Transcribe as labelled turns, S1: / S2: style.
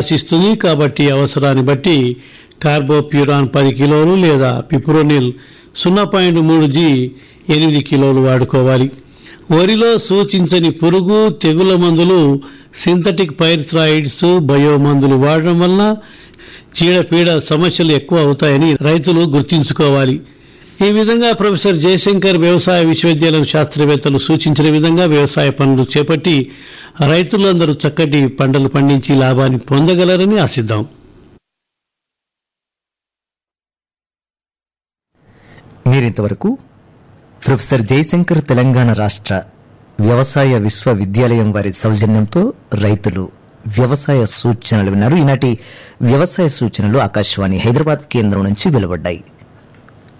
S1: ఆశిస్తుంది కాబట్టి అవసరాన్ని బట్టి కార్బోప్యూరాన్ పది కిలోలు లేదా పిప్రోనిల్ సున్నా పాయింట్ మూడు జీ ఎనిమిది కిలోలు వాడుకోవాలి వరిలో సూచించని పురుగు తెగుల మందులు సింథటిక్ పైర్థ్రాయిడ్స్ బయో మందులు వాడడం వల్ల చీడపీడ సమస్యలు ఎక్కువ అవుతాయని రైతులు గుర్తుంచుకోవాలి ఈ విధంగా ప్రొఫెసర్ జయశంకర్ వ్యవసాయ విశ్వవిద్యాలయం శాస్త్రవేత్తలు సూచించిన విధంగా వ్యవసాయ పనులు చేపట్టి రైతులందరూ చక్కటి పంటలు పండించి లాభాన్ని పొందగలరని ఆశిద్దాం
S2: మీరింతవరకు ప్రొఫెసర్ జయశంకర్ తెలంగాణ రాష్ట్ర వ్యవసాయ విశ్వవిద్యాలయం వారి సౌజన్యంతో రైతులు వ్యవసాయ సూచనలు విన్నారు ఈనాటి వ్యవసాయ సూచనలు ఆకాశవాణి హైదరాబాద్ కేంద్రం నుంచి వెలువడ్డాయి